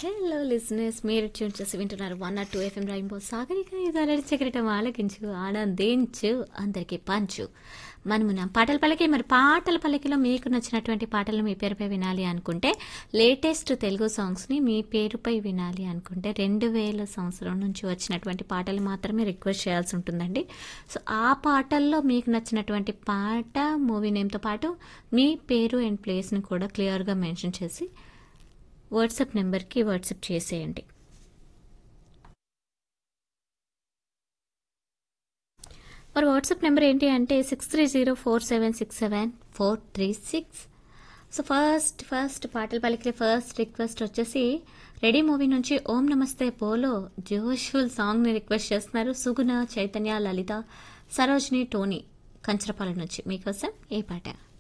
hello లిజినెస్ మీరు tune చేసి వింటున్నారు one not two FM rainbow Sagarika ఇదాలడి చక్రటం ఆలకించు ఆనందించు అందరికీ పంచు మనము నా పాటల పల్లకి మరి పాటల పల్లకిలో మీకు నచ్చినటువంటి పాటలు మీ పేరుపై వినాలి అనుకుంటే లేటెస్ట్ తెలుగు సాంగ్స్ని మీ పేరుపై వినాలి అనుకుంటే రెండు వేల సంవత్సరం నుంచి వచ్చినటువంటి పాటలు మాత్రమే రిక్వెస్ట్ చేయాల్సి ఉంటుందండి సో ఆ పాటల్లో మీకు నచ్చినటువంటి పాట మూవీ నేమ్తో పాటు మీ పేరు అండ్ ప్లేస్ని కూడా క్లియర్గా మెన్షన్ చేసి వాట్సాప్ నెంబర్కి వాట్సాప్ చేసేయండి మరి వాట్సాప్ నెంబర్ ఏంటి అంటే six three zero four seven six seven four three six so first first పాటలు పలికితే ఫస్ట్ రిక్వెస్ట్ వచ్చేసి రెడీ మూవీ నుంచి ఓం నమస్తే పోలో జోష్ఫుల్ సాంగ్ని రిక్వెస్ట్ చేస్తున్నారు సుగుణ చైతన్య లలిత సరోజిని టోనీ కంచరపాలెం నుంచి మీకోసం ఏ పాట